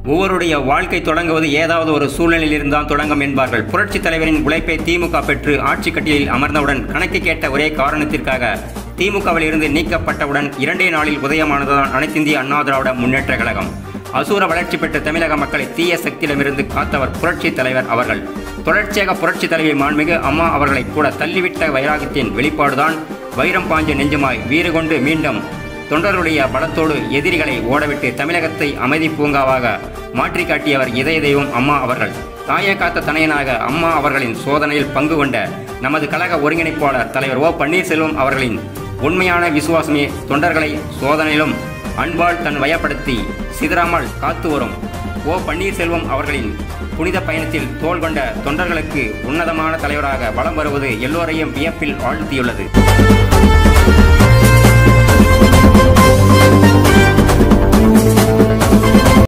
ஒவ்வொருடைய வாழ்க்கை தொடங்குவது ஏதாவது ஒரு சூழ்நிலையிலிருந்து தான் தொடங்கும் என்பார்கள் புரட்சித் தலைவரின் உழைப்பை திமுக பெற்று ஆட்சி கட்டிலில் அமர்ந்தவுடன் கணக்கு கேட்ட ஒரே காரணத்திற்காக திமுகவில் இருந்து நீக்கப்பட்டவுடன் இரண்டே நாளில் உதயமானதுதான் அனைத்திந்திய அண்ணா திராவிட முன்னேற்ற கழகம் அசூர வளர்ச்சி பெற்ற தமிழக மக்களை தீய சக்தியிடமிருந்து காத்தவர் புரட்சி தலைவர் அவர்கள் தொடர்ச்சியாக புரட்சி தலைவி மாண்புமிகு அம்மா அவர்களை கூட தள்ளிவிட்ட வைராகியத்தின் வெளிப்பாடுதான் வைரம் பாஞ்ச நெஞ்சுமாய் வீறு கொண்டு மீண்டும் தொண்டர்களுடைய பலத்தோடு எதிரிகளை ஓடவிட்டு தமிழகத்தை அமைதி பூங்காவாக மாற்றி காட்டியவர் இதய தெய்வம் அம்மா அவர்கள் தாயை காத்த தனையனாக அம்மா அவர்களின் சோதனையில் பங்கு கொண்ட நமது கழக ஒருங்கிணைப்பாளர் தலைவர் ஓ பன்னீர்செல்வம் அவர்களின் உண்மையான விசுவாசமே தொண்டர்களை சோதனையிலும் அன்பால் தன் வயப்படுத்தி சிதறாமல் காத்து வரும் ஓ பன்னீர்செல்வம் அவர்களின் புனித பயணத்தில் தோள் கொண்ட தொண்டர்களுக்கு உன்னதமான தலைவராக வலம் வருவது எல்லோரையும் வியப்பில் ஆழ்த்தியுள்ளது